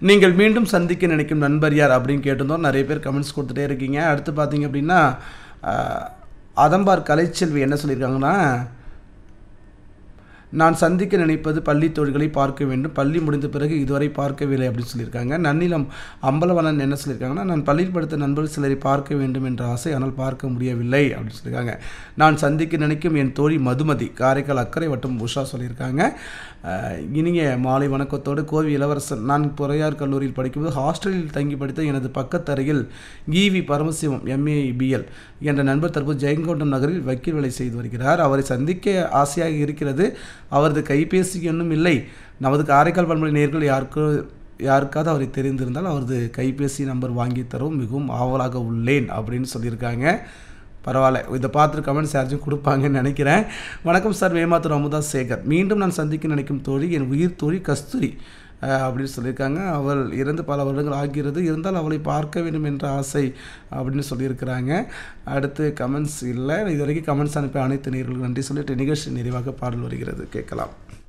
நீங்கள் மீண்டும் சந்திக்க நினைக்கும் நண்பர் யார் அப்படின்னு கேட்டிருந்தோம் நிறைய பேர் கமெண்ட்ஸ் கொடுத்துட்டே இருக்கீங்க அடுத்து பார்த்தீங்க அப்படின்னா ஆஹ், அதம்பார் கலைச்செல்வி என்ன சொல்லியிருக்காங்கன்னா நான் சந்திக்க நினைப்பது பள்ளி தோழிகளை பார்க்க வேண்டும் பள்ளி முடிந்த பிறகு இதுவரை பார்க்கவில்லை அப்படின்னு சொல்லியிருக்காங்க நன்னிலம் அம்பலவனன் என்ன சொல்லியிருக்காங்கன்னா நான் பள்ளியில் படித்த நண்பர்கள் சிலரை பார்க்க வேண்டும் என்ற ஆசை ஆனால் பார்க்க முடியவில்லை அப்படின்னு சொல்லியிருக்காங்க நான் சந்திக்க நினைக்கும் என் தோழி மதுமதி காரைக்கால் அக்கறை வட்டம் உஷா சொல்லியிருக்காங்க அஹ், இனிய மாலை வணக்கத்தோடு கோவி இளவரசன் நான் பொறையார் கல்லூரியில் படிக்கும்போது ஹாஸ்டலில் தங்கி படித்த எனது பக்கத்தரையில் ஈவி பரமசிவம் எம்ஏ பிஎல் என்ற நண்பர் தற்போது ஜெயங்கொண்டம் நகரில் வக்கீல் வேலை செய்து வருகிறார் அவரை சந்திக்க ஆசையாக இருக்கிறது அவரது கைபேசி இன்னும் இல்லை நமது காரைக்கால் பண்பலை நேர்கள் யாருக்கு யாருக்காவது அவரை தெரிந்திருந்தால் அவரது கைபேசி நம்பர் வாங்கி தரவும் மிகவும் ஆவலாக உள்ளேன் அப்படின்னு சொல்லியிருக்காங்க பரவாயில்ல இதை பார்த்துட்டு கமெண்ட்ஸ் யாராச்சும் கொடுப்பாங்கன்னு நினைக்கிறேன் வணக்கம் சார் வேமாத்தூர் அமுதா சேகர் மீண்டும் நான் சந்திக்க நினைக்கும் தோழி என் உயிர் தோழி கஸ்தூரி அஹ், அப்படின்னு சொல்லியிருக்காங்க அவள் இறந்து பல வருடங்கள் ஆகிறது இருந்தால் அவளை பார்க்க வேண்டும் என்ற ஆசை அப்படின்னு சொல்லியிருக்கிறாங்க அடுத்து கமெண்ட்ஸ் இல்லை இது வரைக்கும் கமெண்ட்ஸ் அனுப்பி அனைத்து நேர்களுக்கும் நன்றி சொல்லிட்டு நிகழ்ச்சி நிறைவாக பாடல் வருகிறது கேட்கலாம்